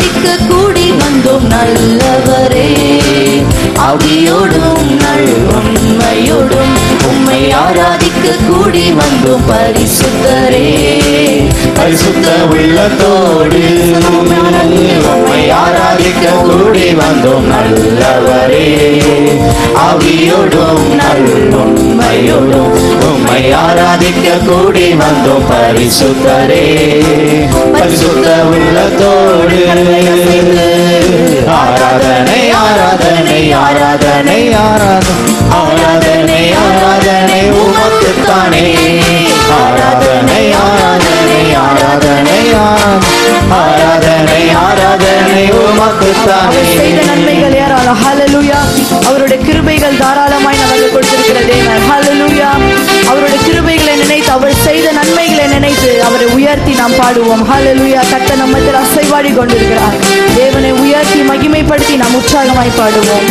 ஆராதிக்க கூடி வந்தோம் நல்லவரே அவியோடும் நல் உண்மையோடும் உம்மை ஆராதிக்க கூடி வந்தோம் பரிசுத்தரே பரிசுத்த உள்ளத்தோடு உம்மை ஆராதிக்க கூடி வந்தோம் நல்லவரே ஆவியோடும் நல்லுண்மையோடும் உம்மை ஆராதிக்க கூடி வந்தோம் பரிசுத்தரே பரிசுத்த உள்ளத்தோடு ஆராதனை ஆராதனை ஆராதனை ஆராதனை ஆராதனை ஆராதனை உமக்குத்தானே ஆராதனை ஆராதனை ஆராதனை ஆராதனை ஆராதனை உமக்குத்தானே அவர் செய்த நன்மைகள் ஏராளம் ஹalleluya அவருடைய கிருபைகள் தாராளமாய் நமக்கு கொடுத்திருக்கிற தேவன் ஹalleluya அவருடைய கிருபைகளை நினைத்து அவர் செய்த நன்மைகளை நினைத்து அவரை உயர்த்தி நாம் பாடுவோம் ஹalleluya கத்த நம்மத்தில் அசைவாடி கொண்டிருக்கிறார் தேவனை உயர்த்தி மகிமைப்படுத்தி நாம் உற்சாகமாய் பாடுவோம்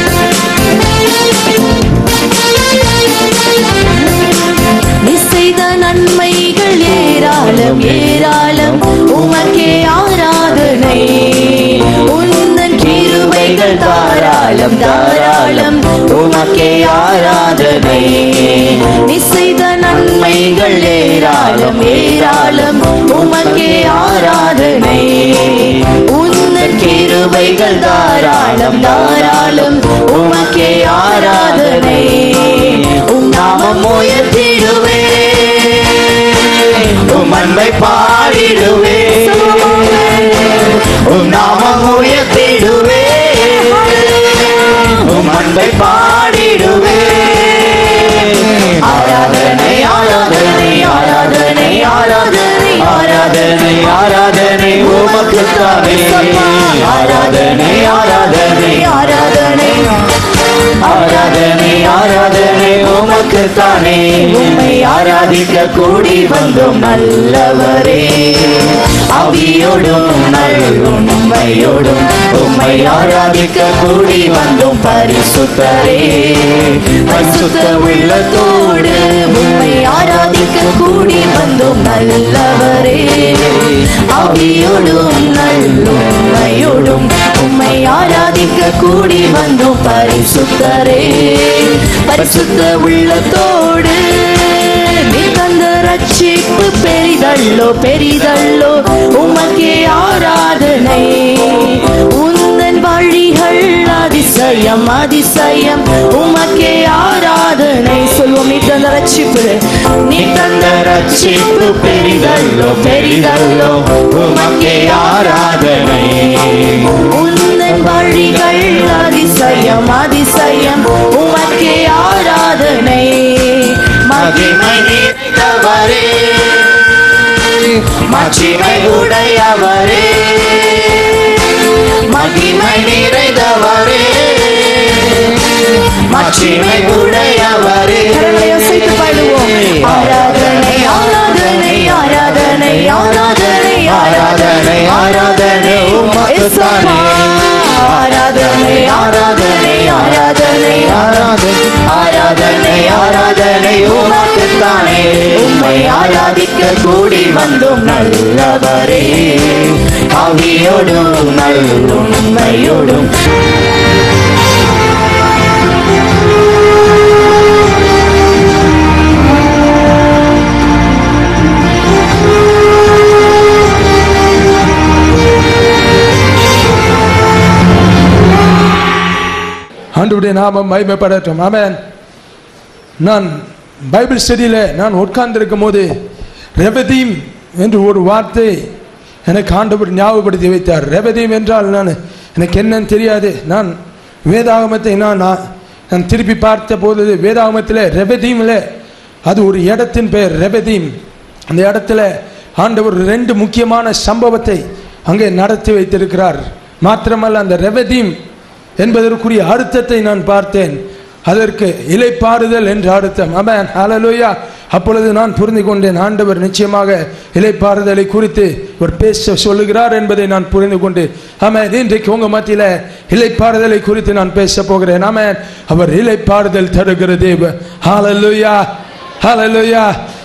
நீ செய்த நன்மைகள் ஏராளம் ஏராளம் உமக்கே ஆராதனை உந்தன் கிருபைகள் தாராளம் தாராளம் உமக்கே ஆராதனை நீ செய்த நன்மைகள் ஏராளம் ஏராளம் உமக்கே ஆராதனை உந்தன் கிருபைகள் தாராளம் தாராளம் உமக்கே ஆராதனை உம் நாமம் உயர்த்திடுவே உம் அன்பை பாடிடுவே உம் நாமம் உயர்த்திடுவே உம் அன்பை பாடிடுவே ஆராதனை ஆராதனை ஆராதனை ஆராதனை ஆராதனை ஆராதனை உமக்குத்தானே ஆராதனை ஆராதனை ஆராதனை ஆராதனை ஆராதனை உமக்குத்தானே உம்மை ஆராதிக்க கூடி வந்தோம் நல்லவரே அவியோடும் நல்லுண்மையோடும் உம்மை ஆராதிக்க கூடி வந்தோம் பரிசுத்தரே பரிசுத்த உள்ளத்தோடு உம்மை ஆராதிக்க கூடி வந்தோம் நல்லவரே அவியோடும் நல்லுண்மையோடும் உம்மை ஆராதிக்க கூடி வந்தோம் பரிசுத்தரே பரிசுத்த உள்ளத்தோடு நீ தந்த ரட்சிப்பு பெரிதல்லோ பெரிதல்லோ உமக்கே ஆராதனை உந்தன் வழிகள் அதிசயம் அதிசயம் உமக்கே ஆராதனை சொல்வோம் நீ தந்த ரட்சிப்பு நீ தந்த ரட்சிப்பு பெரிதல்லோ பெரிதல்லோ உமக்கே ஆராதனை உந்தன் வழிகள் அதிசயம் அதிசயம் உமக்கே ஆராதனை மகிமை நிறைந்தவரே மகிமை உடையவரே மகிமை நிறைந்தவரே மகிமை உடையவரே கரங்களை அசைத்து பாடுவோம் ஆராதனை ஆராதனை ஆராதனை ஆராதனை ஆராதனை ஆராதனை உமக்குத்தானே ஆராதனை ஆராதனை ஆராதனை ஆராதனை ஆராதனை ஆராதனை உமக்குத்தானே உம்மை ஆராதிக்க கூடி வந்தோம் நல்லவரே ஆவியோடும் நல்லுண்மையோடும் ஆண்டவருடைய நாமம் மகிமைப்படட்டும் ஆமென் நான் பைபிள் ஸ்டடியில் நான் உட்கார்ந்திருக்கும் போது ரெபதீம் என்று ஒரு வார்த்தை எனக்கு ஆண்டவர் ஞாபகப்படுத்தி வைத்தார் ரெபதீம் என்றால் நான் எனக்கு என்னன்னு தெரியாது நான் வேதாகமத்தை நான் நான் நான் திருப்பி பார்த்த போது வேதாகமத்தில் ரெபதீமில் அது ஒரு இடத்தின் பெயர் ரெபதீம் அந்த இடத்துல ஆண்டவர் ரெண்டு முக்கியமான சம்பவத்தை அங்கே நடத்தி வைத்திருக்கிறார் மாத்திரமல்ல அந்த ரெபதீம் என்பதற்குரிய அர்த்தத்தை நான் பார்த்தேன் அதற்கு இலைப்பாறுதல் என்ற அர்த்தம் ஆமென் ஹalleluya அப்பொழுது நான் புரிந்து கொண்டேன் ஆண்டவர் நிச்சயமாக இலைப்பாறுதலை குறித்து ஒரு பேச சொல்லுகிறார் என்பதை நான் புரிந்து கொண்டு ஆமென் இன்றைக்கு உங்க மத்தியில இலைப்பாறுதலை குறித்து நான் பேச போகிறேன் ஆமென் அவர் இலைப்பாறுதல் தருகிற தேவ ஹalleluya ஹalleluya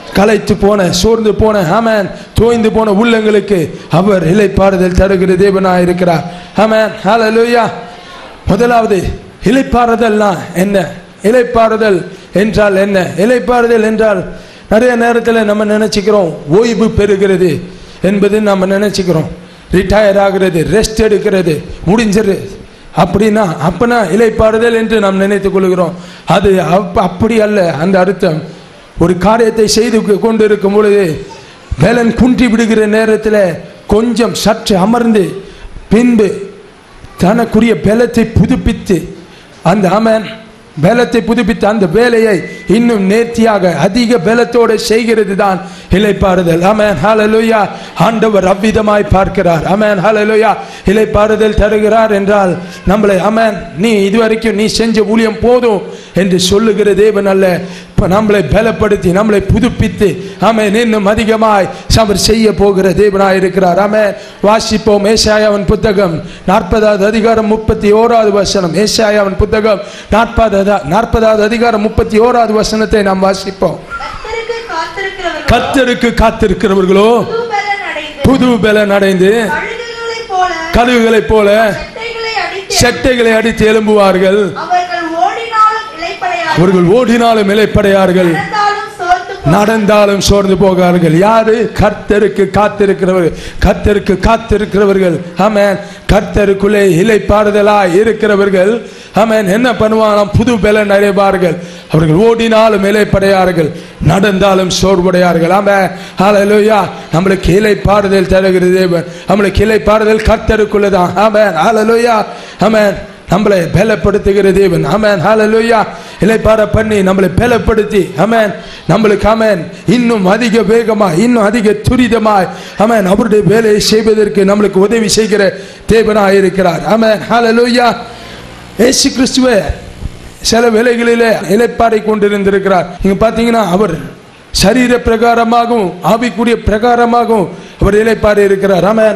களைத்து போன சோர்ந்து போன ஆமென் தோய்ந்து போன உள்ளங்களுக்கு அவர் இலைப்பாறுதல் தருகிற தேவனாய் இருக்கிறார் ஆமென் ஹalleluya முதலாவது இலைப்பாறுதல்னா என்ன இலைப்பாறுதல் என்றால் என்ன இலைப்பாறுதல் என்றால் நிறைய நேரத்தில் நம்ம நினைச்சுக்கிறோம் ஓய்வு பெறுகிறது என்பது நம்ம நினைச்சுக்கிறோம் ரிட்டையர் ஆகிறது ரெஸ்ட் எடுக்கிறது முடிஞ்சிரு அப்படின்னா அப்பனா இலைப்பாறுதல் என்று நாம் நினைத்துக் கொள்கிறோம் அது அப்ப- அப்படி அல்ல அந்த அர்த்தம் ஒரு காரியத்தை செய்து கொண்டிருக்கும் பொழுது வேலன் குன்றி விடுகிற நேரத்தில் கொஞ்சம் சற்று அமர்ந்து பின்பு தனக்குரிய பலத்தை புதுப்பித்து அந்த அமன் பலத்தை புதுப்பித்து அந்த வேலையை இன்னும் நேர்த்தியாக அதிக பலத்தோடு செய்கிறது தான் இலைப்பாறுதல் அமேன் ஹalleluya ஆண்டவர் அவ்விதமாய் பார்க்கிறார் அமேன் ஹalleluya இலைப்பாறுதல் தருகிறார் என்றால் நம்மளை அமேன் நீ இதுவரைக்கும் நீ செஞ்ச ஊழியம் போதும் என்று சொல்லுகிற தேவன் அல்ல இப்ப நம்மளை பலப்படுத்தி நம்மளை புதுப்பித்து ஆமென் இன்னும் அதிகமாய் அவர் செய்ய போகிற தேவனாய் இருக்கிறார் ஆமென் வாசிப்போம் ஏசாயாவின் புத்தகம் நாற்பதாவது அதிகாரம் முப்பத்தி ஓராவது வசனம் ஏசாயாவின் புத்தகம் நாற்பதாவது நாற்பதாவது அதிகாரம் முப்பத்தி ஓராவது வசனத்தை நாம் வாசிப்போம் கர்த்தருக்கு காத்திருக்கிறவர்களோ கர்த்தருக்கு காத்திருக்கிறவர்களோ புது பலன் அடைந்து புது பலன் அடைந்து கழுகுகளைப் போல கழுகுகளைப் போல செட்டைகளை அடித்து செட்டைகளை அடித்து எழும்புவார்கள் அவர்கள் ஓடினாலும் இளைப்படையார்கள் அவர்கள் ஓடினாலும் இலைப்படையார்கள் நடந்தாலும் சோர்ந்து போகார்கள். நடந்தாலும் சோர்ந்து போகார்கள் யாரு கர்த்தருக்கு காத்திருக்கிறவர்கள் கர்த்தருக்கு காத்திருக்கிறவர்கள் ஆமென் கர்த்தருக்குள்ளே இலைப்பாறுதலாய் இருக்கிறவர்கள் ஆமென் என்ன பண்ணுவாங்களாம் புது பலன் அடைவார்கள் அவர்கள் ஓடினாலும் இலைப்படையார்கள் நடந்தாலும் சோர்வுடையார்கள் ஆமென் ஹalleluya நம்மளுக்கு இலைப்பாறுதல் தருகிற தேவன் நம்மளுக்கு இலைப்பாறுதல் கர்த்தருக்குள்ளதான் ஆமென் ஹalleluya ஆமென் நம்மளை பலப்படுத்துகிற தேவன் ஆமென் ஹalleluya இலைப்பார பண்ணி நம்மளை பலப்படுத்தி ஆமென் நம்மளுக்கு ஆமென் இன்னும் அதிக வேகமாய் இன்னும் அதிக துரிதமாய் ஆமென் அவருடைய வேலையை செய்வதற்கு நம்மளுக்கு உதவி செய்கிற தேவனாய் இருக்கிறார் ஆமென் ஹalleluya இயேசு கிறிஸ்துவே சில வேலைகளிலே இலைப்பாறை கொண்டிருந்திருக்கிறார் நீங்க பாத்தீங்கன்னா அவர் சரீர பிரகாரமாகவும் ஆவிக்குரிய பிரகாரமாகவும் அவர் இலைப்பாறை இருக்கிறார் ஆமென்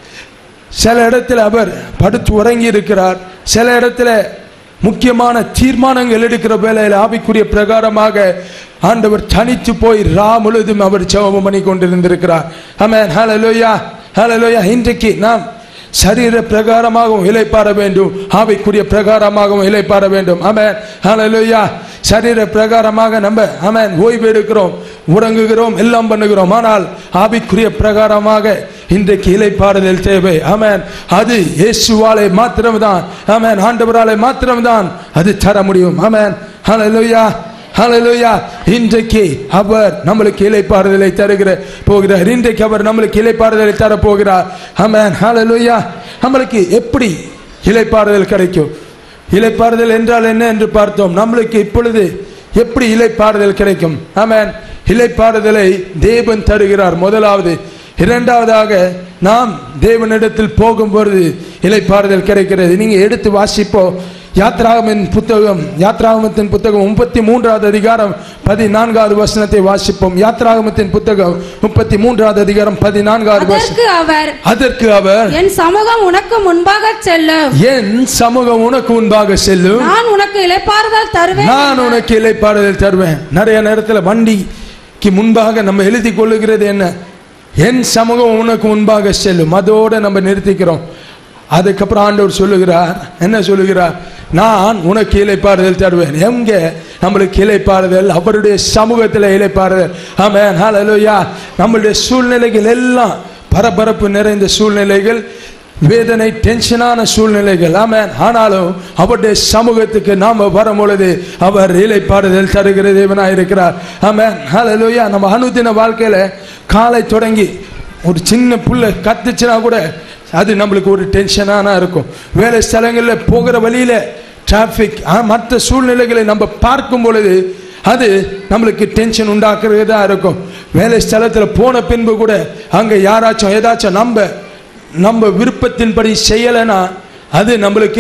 சில இடத்துல அவர் படுத்து உறங்கி இருக்கிறார் சில இடத்துல முக்கியமான தீர்மானங்கள் எடுக்கிற வேலையில் ஆவிக்குரிய பிரகாரமாக ஆண்டவர் தனித்து போய் ரா முழுதும் அவர் ஜெபம் பண்ணி கொண்டிருந்திருக்கிறார் ஆமென் ஹalleluya ஹalleluya இன்றைக்கு நாம் சரீர பிரகாரமாகவும் இலைப்பாற வேண்டும் ஆவிக்குரிய பிரகாரமாகவும் இலைப்பாற வேண்டும் ஆமென் ஹalleluya சரீர பிரகாரமாக நம்ம ஆமென் ஓய்வு எடுக்கிறோம் உறங்குகிறோம் எல்லாம் பண்ணுகிறோம் ஆனால் ஆவிக்குரிய பிரகாரமாக இன்றைக்கு இலைப்பாறுதல் தேவை ஆமென் அது இயேசுவாலே மாத்திரம்தான் ஆமென் ஆண்டவராலே மாத்திரம்தான் அது தர முடியும் ஆமென் ஹalleluya ஹalleluya இன்றைக்கு அவர் நம்மளுக்கு இலைப்பாறுதலை தருகிற போகிறார் இன்றைக்கு அவர் நம்மளுக்கு இலைப்பாறுதலை தர போகிறார் ஆமென் ஹalleluya நம்மளுக்கு எப்படி இலைப்பாறுதல் கிடைக்கும் இலைப்பாறுதல் என்றால் என்ன என்று பார்த்தோம் நம்மளுக்கு இப்பொழுது எப்படி இலைப்பாறுதல் கிடைக்கும் ஆமென் இலைப்பாறுதலை தேவன் தருகிறார் முதலாவது இரண்டாவதாக நாம் தேவனிடத்தில் போகும்பொழுது இலைப்பாறுதல் கிடைக்கிறது நீங்க எடுத்து வாசிப்போ யாத்ராகமின் புத்தகம் யாத்ராகமத்தின் புத்தகம் முப்பத்தி மூன்றாவது அதிகாரம் பதினான்காவது வசனத்தை வாசிப்போம் யாத்ராகமத்தின் புத்தகம் முப்பத்தி மூன்றாவது அதிகாரம் பதினான்காவது வசனம் அதற்கு அவர் அதற்கு அவர் என் சமூகம் உனக்கு முன்பாக செல்லும் என் சமூகம் உனக்கு முன்பாக செல்லும் நான் உனக்கு இளைப்பாறுதல் தருவேன் நான் உனக்கு இலைப்பாறுதல் தருவேன் நிறைய நேரத்துல வண்டிக்கு முன்பாக நம்ம எழுதி கொள்ளுகிறது என்ன என் சமூகம் உனக்கு முன்பாக செல்லும் அதோட நம்ம நிறுத்திக்கிறோம் அதுக்கப்புறம் ஆண்டவர் சொல்லுகிறார் என்ன சொல்லுகிறார் நான் உனக்கு இலைப்பாறுதல் தருவேன் எங்க நம்மளுக்கு இலைப்பாறுதல் அவருடைய சமூகத்தில் இலைப்பாறுதல் ஆமென் ஹalleluya நம்மளுடைய சூழ்நிலைகள் எல்லாம் பரபரப்பு நிறைந்த சூழ்நிலைகள் வேதனை டென்ஷனான சூழ்நிலைகள் ஆமென் ஆனாலும் அவருடைய சமூகத்துக்கு நாம வரும் பொழுது அவர் இலைப்பாறுதல் தருகிற தேவனாய் இருக்கிறார் ஆமென் ஹalleluya நம்ம அனுதின வாழ்க்கையில காலை தொடங்கி ஒரு சின்ன புள்ள கத்துச்சுன்னா கூட அது நம்மளுக்கு ஒரு டென்ஷனான இருக்கும் வேலை ஸ்தலங்களில் போகிற வழியில டிராஃபிக் மற்ற சூழ்நிலைகளை நம்ம பார்க்கும் பொழுது அது நம்மளுக்கு டென்ஷன் உண்டாக்குறதா இருக்கும் வேலை ஸ்தலத்தில் போன பின்பு கூட அங்கே யாராச்சும் ஏதாச்சும் நம்ம நம்ம விருப்பத்தின்படி செய்யலைன்னா அது நம்மளுக்கு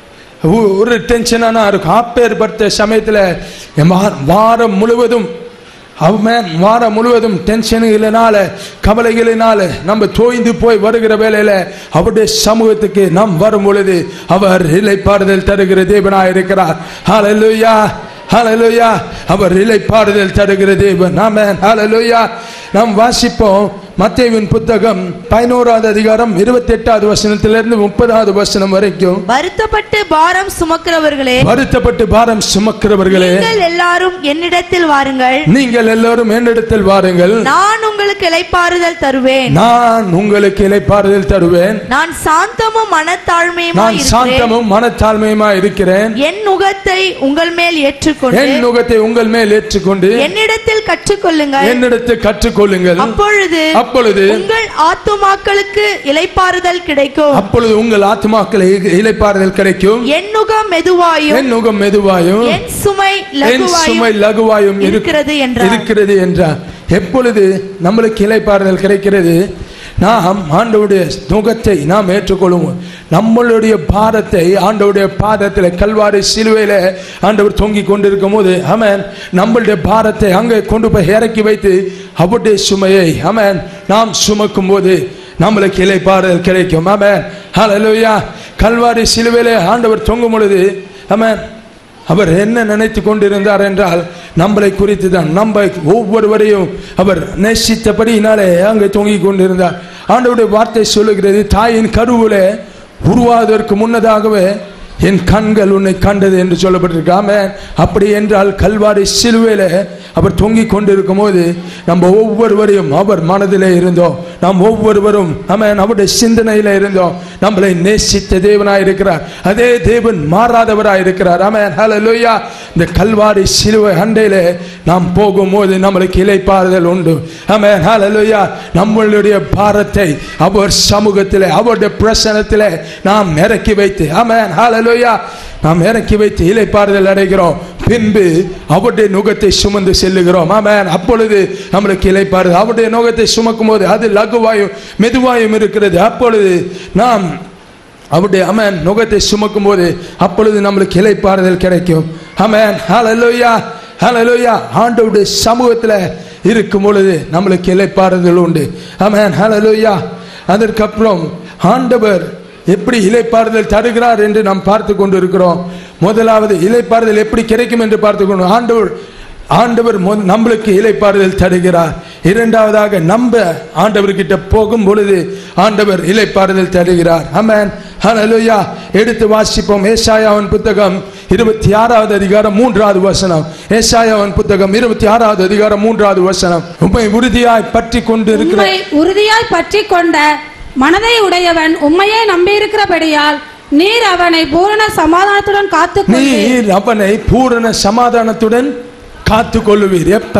ஒ- ஒரு டென்ஷனான இருக்கும் அப்பேற்பட்ட சமயத்தில் வாரம் முழுவதும் அவன் வாரம் முழுவதும் டென்ஷன்களினால கவலைகளினால நம்ம தோய்ந்து போய் வருகிற வேளையில அவருடைய சமூகத்துக்கு நாம் வரும் பொழுது அவர் இலைப்பாறுதல் தருகிற தேவனாய் இருக்கிறார் ஹalleluya ஹalleluya அவர் இளைப்பாறுதல் தருகிற தேவன் ஆமென் ஹalleluya நாம் வாசிப்போம் மத்தேயுவின் புத்தகம் பதினோராவது அதிகாரம் இருபத்தி எட்டாவது வசனத்திலிருந்து முப்பதாவது வசனம் வரைக்கும் வருத்தப்பட்டு பாரம் சுமக்கிறவர்களே வருத்தப்பட்டு பாரம் சுமக்கிறவர்களே நீங்கள் எல்லாரும் என்னிடத்தில் வாருங்கள் நீங்கள் எல்லாரும் என்னிடத்தில் வாருங்கள் நான் உங்களுக்கு இளைப்பாறுதல் தருவேன் நான் உங்களுக்கு இளைப்பாறுதல் தருவேன் நான் சாந்தமும் மனத்தாழ்மையுமா நான் இருக்கிறேன் சாந்தமும் மனத்தாழ்மையுமா இருக்கிறேன் என் நுகத்தை உங்கள் மேல் ஏற்றுக்கொண்டு என் நுகத்தை உங்கள் மேல் ஏற்றுக்கொண்டு என்னிடத்தில் கற்றுக்கொள்ளுங்கள் என்னிடத்தில் கற்றுக்கொள்ளுங்கள் அப்பொழுது அப்பொழுது உங்கள் ஆத்துமாக்களுக்கு இளைப்பாறுதல் கிடைக்கும் அப்பொழுது உங்கள் ஆத்மாக்களை இளைப்பாறுதல் கிடைக்கும் என் நுகம் மெதுவாயும் என் நுகம் மெதுவாயும் என் சுமை என் சுமை லகுவாயும் லகுவாயும் இருக்கு- இருக்கிறது என்றார். இருக்கிறது என்றார் எப்பொழுது நம்மளுக்கு இளைப்பாறுதல் கிடைக்கிறது நாம் ஆண்டவருடைய நுகத்தை நாம் ஏற்றுக்கொள்ளுவோம் நம்மளுடைய பாரத்தை ஆண்டவருடைய பாதத்தில் கல்வாரி சிலுவையில ஆண்டவர் தொங்கிக் கொண்டிருக்கும் போது அமேன் நம்மளுடைய பாரத்தை அங்கே கொண்டு போய் இறக்கி வைத்து அவருடைய சுமையை அமேன் நாம் சுமக்கும் போது நம்மளுக்கு இளைப்பாறுதல் கிடைக்கும் அமேன் ஹalleluya கல்வாரி சிலுவையில ஆண்டவர் தொங்கும் பொழுது அமேன் அவர் என்ன நினைத்து கொண்டிருந்தார் என்றால் நம்மளை குறித்து தான் நம்ம ஒவ்வொருவரையும் அவர் நேசித்தபடியினாலே அங்கே தொங்கிக் கொண்டிருந்தார் ஆண்டவருடைய வார்த்தை சொல்லுகிறது தாயின் கருவில உருவாவதற்கு முன்னதாகவே என் கண்கள் உன்னை கண்டது என்று சொல்லப்பட்டிருக்கு ஆமென் அப்படி என்றால் கல்வாரி சிலுவையில அவர் தொங்கிக் கொண்டிருக்கும் போது நம்ம ஒவ்வொருவரையும் அவர் மனதிலே இருந்தோம் நாம் ஒவ்வொருவரும் ஆமென் அவருடைய சிந்தனையில இருந்தோம் நம்மளை நேசித்த தேவனாய் இருக்கிறார் அதே தேவன் மாறாதவராய் இருக்கிறார் ஆமென் ஹalleluya இந்த கல்வாரி சிலுவை அண்டையிலே நாம் போகும்போது நம்மளுக்கு இளைப்பாறுதல் உண்டு ஆமென் ஹalleluya நம்மளுடைய பாரத்தை அவர் சமூகத்திலே அவருடைய பிரசனத்திலே நாம் இறக்கி வைத்து ஆமென் ஹalleluya நாம் இறக்கி வைத்து இளைப்பாறுதல் அடைகிறோம் பின்பு அவருடைய நுகத்தை சுமந்து செல்லுகிறோம் ஆமென் அப்பொழுது நம்மளுக்கு இளைப்பாறுதல் அவருடைய நுகத்தை சுமக்கும் போது அது லகுவாயும் மெதுவாயும் இருக்கிறது அப்பொழுது நாம் அவருடைய அமேன் நுகத்தை சுமக்கும் போது அப்பொழுது நம்மளுக்கு இலைப்பாறுதல் கிடைக்கும் அமேன் ஹalleluya ஹalleluya ஆண்டவருடைய சமூகத்தில் இருக்கும் பொழுது நம்மளுக்கு இலைப்பாறுதல் உண்டு அமேன் ஹalleluya அதற்கப்புறம் ஆண்டவர் எப்படி இலைப்பாறுதல் தருகிறார் என்று நாம் பார்த்து கொண்டு இருக்கிறோம் முதலாவது இலைப்பாறுதல் எப்படி கிடைக்கும் என்று பார்த்து கொண்டு ஆண்டவர் ஆண்டவர் மொ- நம்மளுக்கு இலைப்பாறுதல் தருகிறார் இரண்டாவதாக நம்ப ஆண்டவர்கிட்ட போகும் பொழுது ஆண்டவர் இலைப்பாறுதல் தருகிறார் ஆமென் ஹalleluya எடுத்து வாசிப்போம் ஏசாயாவின் புத்தகம் இருபத்தி ஆறாவது அதிகாரம் மூன்றாவது வசனம் ஏசாயாவின் புத்தகம் இருபத்தி ஆறாவது அதிகாரம் மூன்றாவது வசனம் உண்மை உறுதியாய் பற்றி கொண்டு இருக்கிற உம்மை உறுதியாய் பற்றி கொண்ட மனதை உடையவன் உம்மையே நம்பியிருக்கிறபடியால் நீர் அவனை பூரண சமாதானத்துடன் காத்துக்கொண்டு நீர் அவனை பூரண சமாதானத்துடன் காத்து கொள்ளுவீர் எப்ப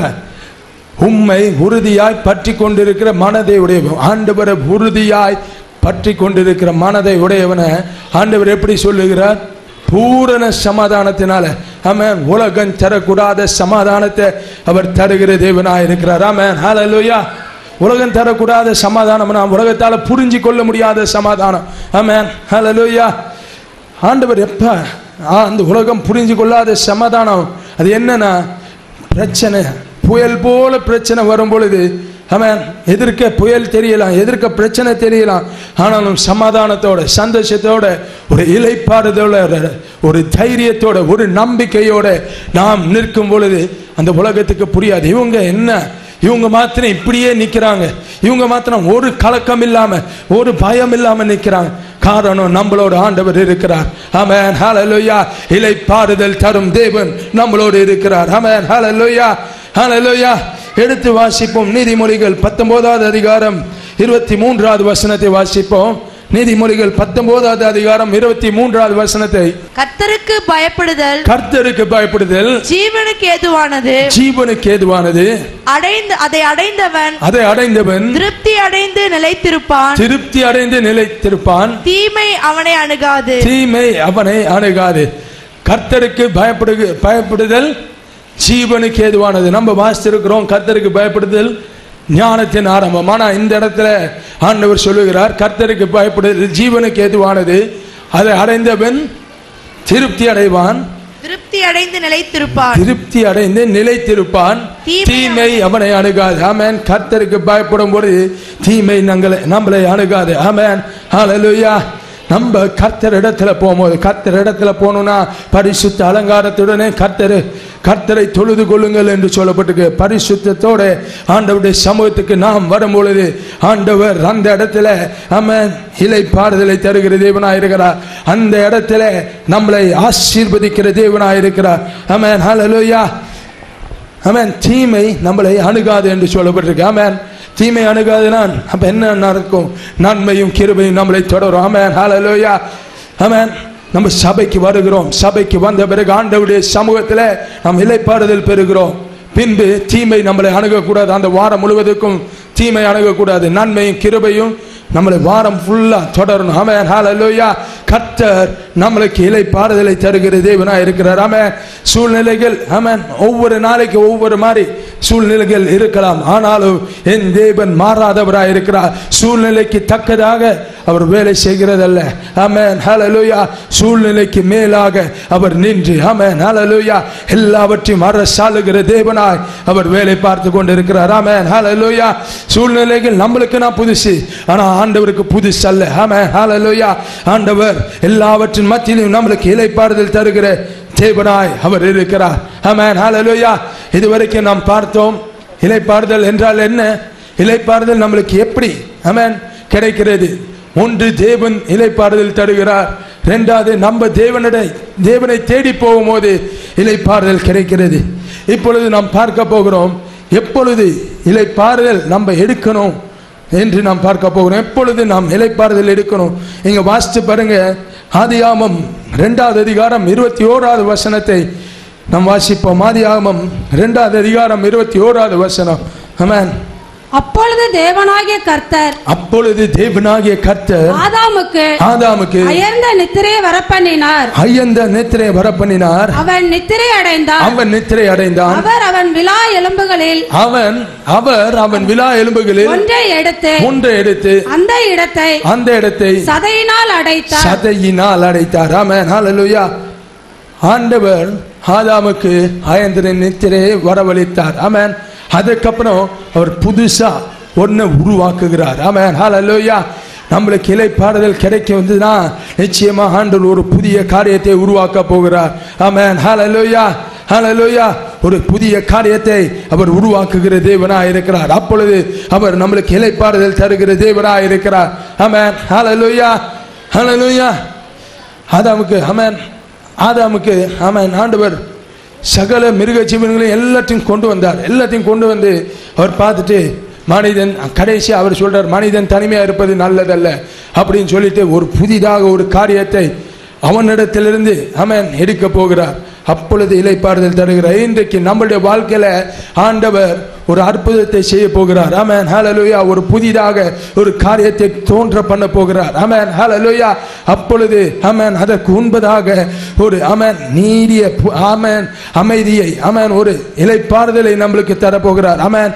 உம்மை உறுதியாய் பற்றி கொண்டிருக்கிற மனதை உடையவன் ஆண்டவரை உறுதியாய் பற்றி கொண்டிருக்கிற மனதை உடையவனை ஆண்டவர் எப்படி சொல்லுகிறார் பூரண சமாதானத்தினால ஆமென் உலகம் தரக்கூடாத சமாதானத்தை அவர் தருகிற தேவனாய் இருக்கிறார் ஆமென் ஹalleluya உலகம் தரக்கூடாத சமாதானம் நாம் உலகத்தால புரிஞ்சு கொள்ள முடியாத சமாதானம் ஆமென் ஹalleluya ஆண்டவர் எப்ப ஆ, அந்த உலகம் புரிஞ்சு கொள்ளாத சமாதானம் அது என்னன்னா பிரச்சனை புயல் போல பிரச்சனை வரும் பொழுது அவன் எதிர்க்க புயல் தெரியலாம் எதிர்க்க பிரச்சனை தெரியலாம் ஆனாலும் சமாதானத்தோட சந்தோஷத்தோட ஒரு இலைப்பாறுதோட ஒரு- ஒரு தைரியத்தோட ஒரு நம்பிக்கையோட நாம் நிற்கும் பொழுது அந்த உலகத்துக்கு புரியாது இவங்க என்ன இவங்க மாத்திரம் இப்படியே நிக்கிறாங்க இவங்க மாத்திரம் ஒரு கலக்கம் இல்லாம ஒரு பயம் இல்லாம நிக்கிறாங்க காரணம் நம்மளோட ஆண்டவர் இருக்கிறார் ஆமென் ஹalleluya இலைப்பாறுதல் தரும் தேவன் நம்மளோடு இருக்கிறார் ஆமென் ஹalleluya ஹalleluya எடுத்து வாசிப்போம் நீதிமொழிகள் பத்தொன்பதாவது அதிகாரம் இருபத்தி மூன்றாவது வசனத்தை வாசிப்போம் நீதிமொழிகள் பத்தொன்பதாவது அதிகாரம் இருபத்தி மூன்றாவது வசனத்தை கர்த்தருக்கு பயப்படுதல் கர்த்தருக்கு பயப்படுதல் ஜீவனுக்கு ஏதுவானது ஜீவனுக்கு ஏதுவானது அடைந்து அதை அடைந்தவன் அதை அடைந்தவன் திருப்தி அடைந்து நிலைத்திருப்பான் திருப்தி அடைந்து நிலைத்திருப்பான் தீமை அவனை அணுகாது தீமை அவனை அணுகாது கர்த்தருக்கு பயப்படு பயப்படுதல் ஜீவனுக்கு ஏதுவானது நம்ம வாசித்திருக்கிறோம் கர்த்தருக்கு பயப்படுதல் ஞானத்தின் ஆரம்பம் ஆனா இந்த இடத்துல ஆண்டவர் சொல்லுகிறார் கர்த்தருக்கு பயப்படுதல் ஜீவனுக்கு ஏதுவானது அதை அடைந்தவன் திருப்தி அடைவான் திருப்தி அடைந்து நிலைத்திருப்பான் திருப்தி அடைந்து நிலைத்திருப்பான் தீமை தீமை அவனை அணுகாது ஆமென் கர்த்தருக்கு பயப்படும் பொழுது தீமை நங்களை நம்மளை அணுகாது ஆமென் ஹalleluya நம்ம கர்த்தர் இடத்துல போகும்போது கர்த்தர் இடத்துல போகணும்னா பரிசுத்த அலங்காரத்துடனே கர்த்தர் கர்த்தரை தொழுது கொள்ளுங்கள் என்று சொல்லப்பட்டிருக்கு பரிசுத்தத்தோட ஆண்டவருடைய சமூகத்துக்கு நாம் வரும் பொழுது ஆண்டவர் அந்த இடத்துல அவன் இலை பாறுதலை தருகிற தேவனாய் இருக்கிறார் அந்த இடத்துல நம்மளை ஆசீர்வதிக்கிற தேவனாய் இருக்கிறார் அவன் ஹalleluya ஆமென் தீமை நம்மளை அணுகாது என்று சொல்லப்பட்டிருக்கு ஆமென் தீமை அணுகாதுனா அப்ப என்ன நடக்கும் நன்மையும் கிருபையும் நம்மளை தொடரும் ஆமென் ஹalleluya ஆமென் நம்ம சபைக்கு வருகிறோம் சபைக்கு வந்த பிறகு ஆண்டவருடைய சமூகத்தில் நாம் இலைப்பாறுதல் பெறுகிறோம் பின்பு தீமை நம்மளை அணுகக்கூடாது அந்த வாரம் முழுவதுக்கும் தீமை அணுகக்கூடாது நன்மையும் கிருபையும் நம்மளை வாரம் ஃபுல்லா தொடரணும் ஆமென் ஹalleluya கர்த்தர் நம்மளுக்கு இலை பாறுதலை தருகிற தேவனா இருக்கிறார் ஆமென் சூழ்நிலைகள் ஆமென் ஒவ்வொரு நாளைக்கு ஒவ்வொரு மாதிரி சூழ்நிலைகள் இருக்கலாம் ஆனாலும் என் தேவன் மாறாதவராய் இருக்கிறார் சூழ்நிலைக்கு தக்கதாக அவர் வேலை செய்கிறதல்ல ஆமென் ஹalleluya சூழ்நிலைக்கு மேலாக அவர் நின்று ஆமென் ஹalleluya எல்லாவற்றையும் அரசாளுகிற தேவனாய் அவர் வேலை பார்த்து கொண்டிருக்கிறார் ஆமென் ஹalleluya சூழ்நிலைகள் நம்மளுக்கு நான் புதுசு ஆனா ஆண்டவருக்கு புதுசு அல்ல ஆமென் ஹalleluya ஆண்டவர் எல்லாவற்றின் மத்தியிலும் நம்மளுக்கு இலைப்பாறுதல் தருகிற தேவனாய் அவர் இருக்கிறார் ஆமென் ஹalleluya இதுவரைக்கும் நாம் பார்த்தோம் இலைப்பாறுதல் என்றால் என்ன இலைப்பாறுதல் நம்மளுக்கு எப்படி ஆமென் கிடைக்கிறது ஒன்று தேவன் இலைப்பாறுதல் தருகிறார் இரண்டாவது நம்ம தேவனிடை தேவனை தேடி போகும்போது இலைப்பாறுதல் கிடைக்கிறது இப்பொழுது நாம் பார்க்க போகிறோம் எப்பொழுது இலைப்பாறுதல் நம்ம எடுக்கணும் என்று நாம் பார்க்க போகிறோம் எப்பொழுது நாம் இலைப்பாறுதல் எடுக்கணும் இங்க வாசித்து பாருங்க ஆதியாமம் இரண்டாவது அதிகாரம் இருபத்தி ஓராவது வசனத்தை நாம் வாசிப்போம் ஆதியாகமம் இரண்டாவது அதிகாரம் இருபத்தி ஓராவது வசனம் ஆமென் அப்பொழுது தேவனாகிய கர்த்தர் அப்பொழுது தேவனாகிய கர்த்தர் ஆதாமுக்கு ஆதாமுக்கு அயர்ந்த நித்திரையை வரப்பண்ணினார் ஐயந்த நேத்திரை வரப்பண்ணினார் அவன் நித்திரை அடைந்தான் அவன் நித்திரை அடைந்தான் அவர் அவன் விழா எலும்புகளில் அவன் அவர் அவன் விழா எலும்புகளில் ஒன்றை எடுத்து ஒன்றை எடுத்து அந்த இடத்தை அந்த இடத்தை சதையினால் அடைத்தார் சதையினால் அடைத்தார் ஆமென் ஹalleluya ஆண்டவர் ஆதாமுக்கு ஆயந்திரன் நித்திரையை வரவழைத்தார் ஆமென் அதுக்கப்புறம் அவர் புதுசா ஒன்றை உருவாக்குகிறார் ஆமென் ஹalleluya நம்மளுக்கு இலைப்பாறுதல் கிடைக்க வந்ததுன்னா நிச்சயமா ஆண்டவர் ஒரு புதிய காரியத்தை உருவாக்க போகிறார் ஆமென் ஹalleluya ஹalleluya ஒரு புதிய காரியத்தை அவர் உருவாக்குகிற தேவனாய் இருக்கிறார் அப்பொழுது அவர் நம்மளுக்கு இலைப்பாறுதல் தருகிற தேவனாய் இருக்கிறார் ஆமென் ஹalleluya ஹalleluya ஆதாமுக்கு ஆமென் ஆதாமுக்கு ஆமென் ஆண்டவர் சகல மிருக ஜீவன்களையும் எல்லாத்தையும் கொண்டு வந்தார் எல்லாத்தையும் கொண்டு வந்து அவர் பார்த்துட்டு மனிதன் கடைசி அவர் சொல்றார் மனிதன் தனிமையா இருப்பது நல்லதல்ல அப்படின்னு சொல்லிட்டு ஒரு புதிதாக ஒரு காரியத்தை அவனிடத்திலிருந்து அவன் எடுக்க போகிறார் அப்பொழுது இலைப்பாறுதல் தருகிறார் இன்றைக்கு நம்மளுடைய வாழ்க்கையில ஆண்டவர் ஒரு அற்புதத்தை செய்ய போகிறார் ஆமென் ஹalleluya ஒரு புதிதாக ஒரு காரியத்தை தோன்ற பண்ண போகிறார் ஆமென் ஹalleluya அப்பொழுது ஆமென் அதற்கு முன்பதாக ஒரு ஆமென் நீடிய பு- ஆமென் அமைதியை ஆமென் ஒரு இலைப்பாறுதலை நம்மளுக்கு தர போகிறார் ஆமென்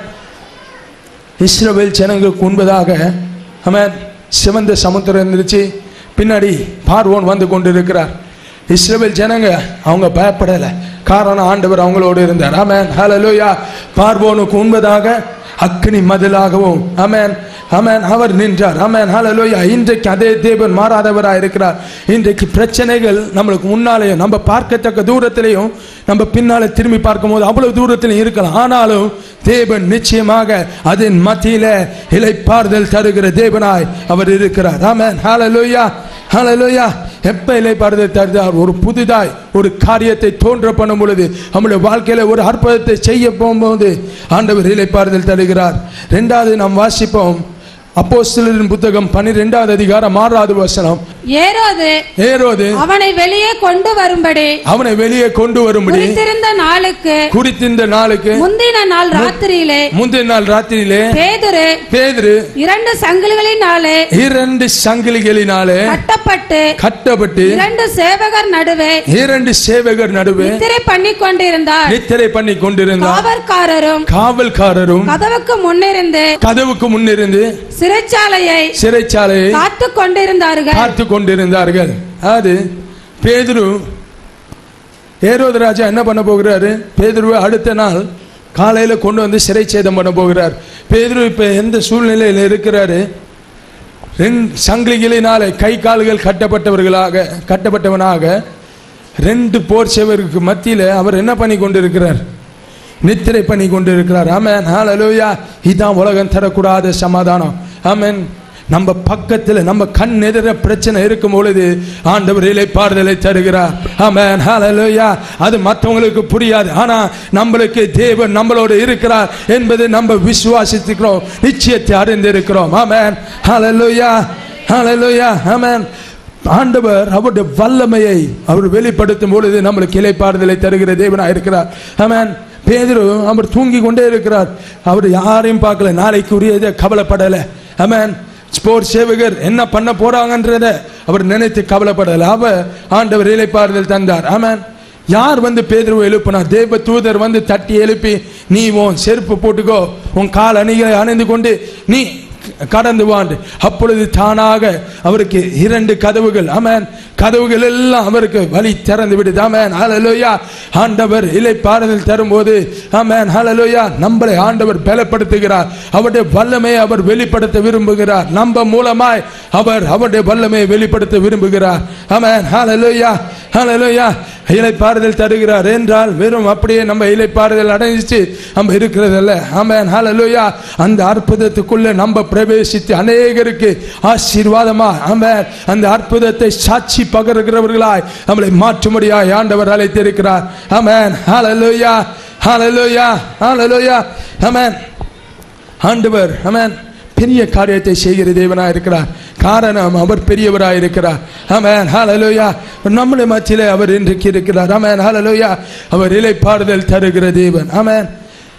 இஸ்ரவேல் ஜனங்களுக்கு முன்பதாக ஆமென் சிவந்த சமுத்திரம் இருந்துச்சு பின்னாடி பார்வோன் வந்து கொண்டிருக்கிறார் இஸ்ரவேல் ஜனங்க அவங்க பயப்படலை காரணம் ஆண்டவர் அவங்களோடு இருந்தார் ஆமென் ஹalleluya பார்வோனுக்கு முன்பதாக அக்னி மதிலாகவும் ஆமென் ஆமென் அவர் நின்றார் ஆமென் ஹalleluya இன்றைக்கு அதே தேவன் மாறாதவராக இருக்கிறார் இன்றைக்கு பிரச்சனைகள் நம்மளுக்கு முன்னாலேயும் நம்ம பார்க்கத்தக்க தூரத்திலையும் நம்ம பின்னால திரும்பி பார்க்கும்போது அவ்வளவு தூரத்திலையும் இருக்கலாம் ஆனாலும் தேவன் நிச்சயமாக அதன் மத்தியில இலைப்பாறுதல் தருகிற தேவனாய் அவர் இருக்கிறார் ஆமென் ஹalleluya ஹalleluya எப்ப இலைப்பாறுதல் தருகிறார் ஒரு புதிதாய் ஒரு காரியத்தை தோன்ற பண்ணும் பொழுது நம்முடைய வாழ்க்கையில ஒரு அற்புதத்தை செய்ய போகும்போது ஆண்டவர் இலைப்பாறுதல் தருகிறார் ரெண்டாவது நாம் வாசிப்போம் அப்போஸ்தலரின் புத்தகம் பன்னிரெண்டாவது அதிகாரம் ஆறாவது வசனம் ஏரோது ஏரோது அவனை வெளியே கொண்டு வரும்படி அவனை வெளியே கொண்டு வரும்படி குறித்திருந்த நாளுக்கு குறித்திருந்த நாளுக்கு முந்தின நாள் ராத்திரியிலே முந்தின நாள் ராத்திரியிலே பேதுரு பேதுரு இரண்டு சங்கிலிகளினாலே இரண்டு சங்கிலிகளினாலே கட்டப்பட்டு கட்டப்பட்டு இரண்டு சேவகர் நடுவே இரண்டு சேவகர் நடுவே நித்திரை பண்ணி கொண்டிருந்தார் நித்திரை பண்ணி கொண்டிருந்தார் காவற்காரரும் காவல்காரரும் கதவுக்கு முன்னிருந்து கதவுக்கு முன்னிருந்து சிறைச்சாலையை சிறைச்சாலையை காத்து கொண்டிருந்தார்கள் பார்த்து கொண்டிருந்தார்கள் அது பேதுரு ஏரோது ராஜா என்ன பண்ண போகிறாரு பேதுருவை அடுத்த நாள் காலையில கொண்டு வந்து சிறை சேதம் பண்ண போகிறார் பேதுரு இப்ப எந்த சூழ்நிலையில் இருக்கிறாரு ரெண்டு சங்கிலிகளினாலே கை கால்கள் கட்டப்பட்டவர்களாக கட்டப்பட்டவனாக ரெண்டு போர் சேவருக்கு மத்தியில அவர் என்ன பண்ணி கொண்டிருக்கிறார் நித்திரை பண்ணி கொண்டிருக்கிறார் ஆமென் ஹalleluya இதான் உலகம் தரக்கூடாத சமாதானம் ஆமென் நம்ம பக்கத்துல நம்ம கண் எதிர பிரச்சனை இருக்கும் பொழுது ஆண்டவர் இலைப்பாறுதலை தருகிறார் ஆமென் ஹalleluya அது மற்றவங்களுக்கு புரியாது ஆனா நம்மளுக்கு தேவன் நம்மளோடு இருக்கிறார் என்பது நம்ம விசுவாசிக்கிறோம் நிச்சயத்தை அறிந்திருக்கிறோம் ஆமென் ஹalleluya ஹalleluya ஆமென் ஆண்டவர் அவருடைய வல்லமையை அவர் வெளிப்படுத்தும் பொழுது நம்மளுக்கு இலைப்பாறுதலை தருகிற தேவனாக இருக்கிறார் ஆமென் பேதுரு அவர் தூங்கி கொண்டே இருக்கிறார் அவர் யாரையும் பார்க்கல நாளைக்கு உரியதை கவலைப்படலை ஆமென் ஸ்போர்ட்ஸ் சேவகர் என்ன பண்ண போறாங்கன்றத அவர் நினைத்து கவலைப்படலை அவர் ஆண்டவர் இலைப்பாறுதல் தந்தார் ஆமென் யார் வந்து பேதுருவை எழுப்பினார் தேவ தூதர் வந்து தட்டி எழுப்பி நீ உன் செருப்பு போட்டுக்கோ உன் கால் அணிகளை அணிந்து கொண்டு நீ கடந்து வாண்டு அப்பொழுது தானாக அவருக்கு இரண்டு கதவுகள் அமேன் கதவுகள் எல்லாம் அவருக்கு வழி திறந்து விடுது அமேன் ஹalleluya ஆண்டவர் இலை பாறுதல் தரும்போது அமேன் ஹalleluya நம்மளை ஆண்டவர் பலப்படுத்துகிறார் அவருடைய வல்லமையை அவர் வெளிப்படுத்த விரும்புகிறார் நம்ம மூலமாய் அவர் அவருடைய வல்லமையை வெளிப்படுத்த விரும்புகிறார் அமேன் ஹalleluya ஹalleluya இலைப்பாறுதல் தருகிறார் என்றால் வெறும் அப்படியே நம்ம இலைப்பாறுதல் அடைஞ்சிச்சு நம்ம இருக்கிறதல்ல ஆமென் ஹalleluya அந்த அற்புதத்துக்குள்ள நம்ம பிரவேசித்து அநேகருக்கு ஆசீர்வாதமா ஆமென் அந்த அற்புதத்தை சாட்சி பகருகிறவர்களாய் நம்மளை மாற்றும்படியாய் ஆண்டவர் அழைத்திருக்கிறார் ஆமென் ஹalleluya ஹalleluya ஹalleluya ஆமென் ஆண்டவர் ஆமென் பெரிய காரியத்தை செய்கிற தேவனாக இருக்கிறார் காரணம் அவர் பெரியவராக இருக்கிறார் ஆமென் ஹalleluya நம்முடைய மத்தியிலே அவர் இன்றைக்கு இருக்கிறார் ஆமென் ஹalleluya அவர் இலைப்பாறுதல் தருகிற தேவன் ஆமென்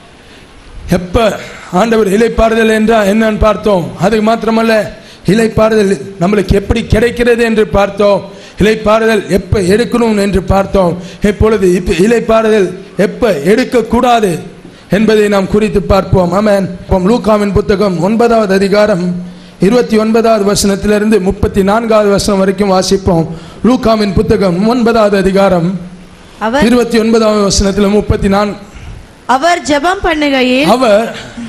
எப்ப ஆண்டவர் இலைப்பாறுதல் என்றால் என்னன்னு பார்த்தோம் அது மாத்திரமல்ல இலைப்பாறுதல் நம்மளுக்கு எப்படி கிடைக்கிறது என்று பார்த்தோம் இலைப்பாறுதல் எப்ப எடுக்கணும் என்று பார்த்தோம் இப்பொழுது இப்ப இலைப்பாறுதல் எப்ப எடுக்கக்கூடாது என்பதை நாம் குறித்து பார்ப்போம் ஆமென் இப்போ லூக்காவின் புத்தகம் ஒன்பதாவது அதிகாரம் இருபத்தி ஒன்பதாவது வசனத்திலிருந்து முப்பத்தி நான்காவது வசனம் வரைக்கும் வாசிப்போம் லூக்காவின் புத்தகம் ஒன்பதாவது அதிகாரம் அவர் இருபத்தி ஒன்பதாவது வசனத்தில் முப்பத்தி நான்கு அவர் ஜெபம் பண்ணுகையில் அவர்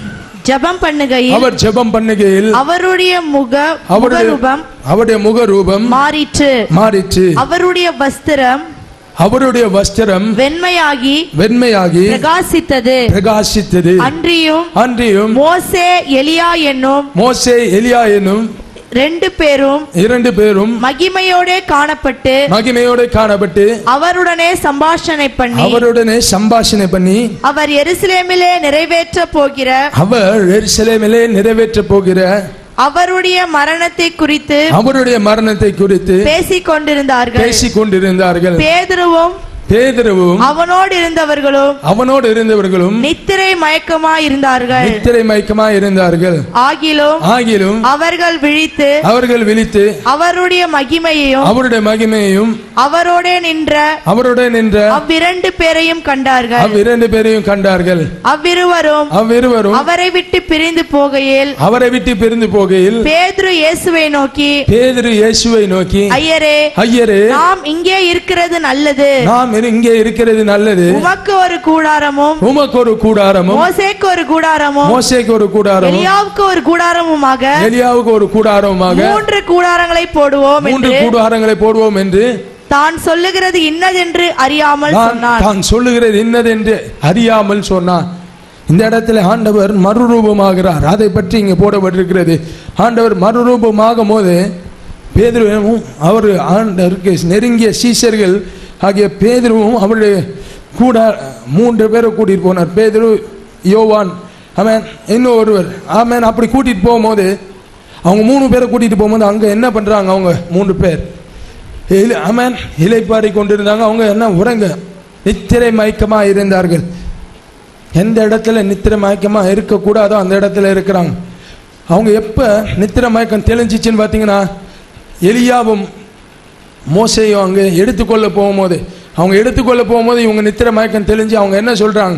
ஜெபம் பண்ணுகையில் அவர் ஜெபம் பண்ணுகையில் அவருடைய முக அவருடைய முகரூபம் அவருடைய முகரூபம் மாறிற்று மாறிற்று அவருடைய வஸ்திரம் அவருடைய வஸ்திரம் வெண்மையாகி வெண்மையாகி பிரகாசித்தது பிரகாசித்தது அன்றியும் அன்றியும் மோசே எலியா என்னும் மோசே எலியா எனும் ரெண்டு பேரும் இரண்டு பேரும் மகிமையோடே காணப்பட்டு மகிமையோடு காணப்பட்டு அவருடனே சம்பாஷணை பண்ணி அவருடனே சம்பாஷணை பண்ணி அவர் எருசலேமிலே நிறைவேற்ற போகிற அவர் எருசலேமிலே நிறைவேற்ற போகிற அவருடைய மரணத்தை குறித்து அவருடைய மரணத்தை குறித்து பேசிக் கொண்டிருந்தார்கள் பேசிக் கொண்டிருந்தார்கள் பேதுருவும் பேதுருவும் அவனோடு இருந்தவர்களும் அவனோடு இருந்தவர்களும் நித்திரை மயக்கமாய் இருந்தார்கள் நித்திரை மயக்கமாய் இருந்தார்கள் ஆகிலும் ஆகிலும் அவர்கள் விழித்து அவர்கள் விழித்து அவருடைய மகிமையையும் அவருடைய மகிமையையும் அவரோடே நின்ற அவருடன் நின்ற அவ்விரண்டு பேரையும் கண்டார்கள் அவ்விரண்டு பேரையும் கண்டார்கள் அவ்விருவரும் அவ்விருவரும் அவரை விட்டு பிரிந்து போகையில் அவரை விட்டு பிரிந்து போகையில் பேதுரு இயேசுவை நோக்கி பேதுரு இயேசுவை நோக்கி ஐயரே ஐயரே நாம் இங்கே இருக்கிறது நல்லது நாம் இரு- இங்கே இருக்கிறது நல்லது உமக்கு ஒரு கூடாரமும் உமக்கு ஒரு கூடாரமும் மோசேக்கு ஒரு கூடாரமும் மோசேக்கு ஒரு கூடாரமும் எலியாவுக்கு ஒரு கூடாரமுமாக எலியாவுக்கு ஒரு கூடாரமுமாக மூன்று கூடாரங்களை போடுவோம் மூன்று என்று கூடாரங்களை போடுவோம் என்று தான் சொல்லுகிறது இன்னதென்று அறியாமல் நான் சொன்னான் தான் சொல்லுகிறது இன்னதென்று அறியாமல் சொன்னான் இந்த இடத்துல ஆண்டவர் மறுரூபமாகிறார் அதை பற்றி இங்கே போடப்பட்டிருக்கிறது ஆண்டவர் மறுரூபமாகும் போது பேதுருவும் அவர் ஆண்டவருக்கு நெருங்கிய சீஷர்கள் ஆகிய பேதுருவும் அவருடைய கூட மூன்று பேரை கூட்டிட்டு போனார் பேதுரு யோவான் ஆமென் இன்னும் ஒருவர் ஆமென் அப்படி கூட்டிட்டு போகும்போது அவங்க மூணு பேரை கூட்டிட்டு போகும்போது அங்க என்ன பண்றாங்க அவங்க மூன்று பேர் இலை ஆமென் இலைப்பாரி கொண்டிருந்தாங்க அவங்க என்ன உறங்க நித்திரை மயக்கமா இருந்தார்கள் எந்த இடத்துல நித்திரை மயக்கமா இருக்கக்கூடாதோ அந்த இடத்துல இருக்கிறாங்க அவங்க எப்ப நித்திரை மயக்கம் தெளிஞ்சிச்சுன்னு பார்த்தீங்கன்னா எலியாவும் மோசையும் அங்கே எடுத்துக்கொள்ள போகும்போது அவங்க எடுத்துக்கொள்ள போகும்போது இவங்க நித்திரை மயக்கம் தெளிஞ்சு அவங்க என்ன சொல்றாங்க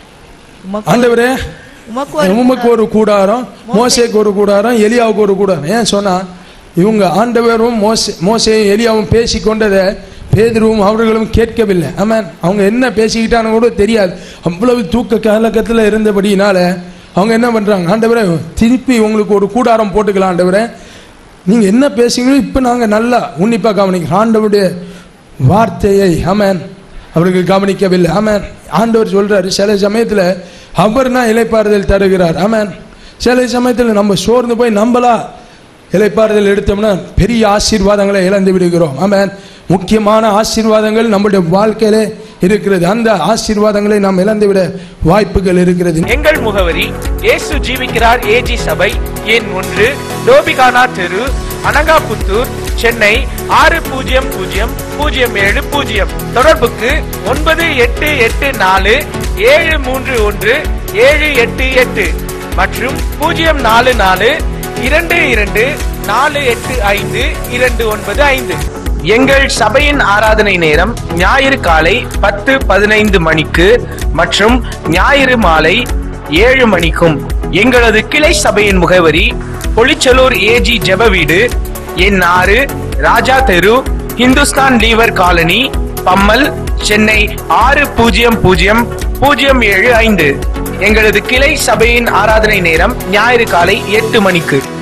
ஆண்டவரே உமக்கு ஒரு உமக்கு ஒரு கூடாரம் மோசேக்கு ஒரு கூடாரம் எலியாவுக்கு ஒரு கூடாரம் ஏன் சொன்னா இவங்க ஆண்டவரும் மோசே மோசையும் எலியாவும் பேசி கொண்டதை பேதுருவும் அவர்களும் கேட்கவில்லை ஆமாம் அவங்க என்ன பேசிக்கிட்டான்னு கூட தெரியாது அவ்வளவு தூக்க கலக்கத்தில் இருந்தபடியினால அவங்க என்ன பண்றாங்க ஆண்டவரே திருப்பி உங்களுக்கு ஒரு கூடாரம் போட்டுக்கலாம் ஆண்டவரே நீங்க என்ன பேசுங்களோ இப்போ நாங்க நல்லா உன்னிப்பா கவனிக்கிறோம் ஆண்டவருடைய வார்த்தையை ஆமென் அவருக்கு கவனிக்கவில்லை ஆமென் ஆண்டவர் சொல்றாரு சில சமயத்துல அவர் தான் இலைப்பாறுதல் தருகிறார் ஆமென் சில சமயத்துல நம்ம சோர்ந்து போய் நம்பலா இலைப்பாறுதல் எடுத்தோம்னா பெரிய ஆசீர்வாதங்களை இழந்து விடுகிறோம் ஆமென் முக்கியமான ஆசீர்வாதங்கள் நம்முடைய வாழ்க்கையிலே இருக்கிறது அந்த ஆசீர்வாதங்களை நாம் இழந்துவிட வாய்ப்புகள் இருக்கிறது எங்கள் முகவரி இயேசு ஜீவிக்கிறார் ஏஜி சபை எண் ஒன்று டோபிகானா தெரு அனகாபுத்தூர் சென்னை ஆறு பூஜ்ஜியம் பூஜ்ஜியம் பூஜ்ஜியம் ஏழு பூஜ்ஜியம் தொடர்புக்கு ஒன்பது எட்டு எட்டு நாலு ஏழு மூன்று ஒன்று ஏழு எட்டு எட்டு மற்றும் பூஜ்ஜியம் நாலு நாலு இரண்டு இரண்டு நாலு எட்டு ஐந்து இரண்டு ஒன்பது ஐந்து எங்கள் சபையின் ஆராதனை நேரம் ஞாயிறு காலை பத்து பதினைந்து மணிக்கு மற்றும் ஞாயிறு மாலை ஏழு மணிக்கும் எங்களது கிளை சபையின் முகவரி பொலிச்சலூர் ஏஜி ஜெப வீடு எண் ஆறு ராஜா தெரு இந்துஸ்தான் லீவர் காலனி பம்மல் சென்னை ஆறு பூஜ்ஜியம் பூஜ்ஜியம் பூஜ்ஜியம் ஏழு ஐந்து எங்களது கிளை சபையின் ஆராதனை நேரம் ஞாயிறு காலை எட்டு மணிக்கு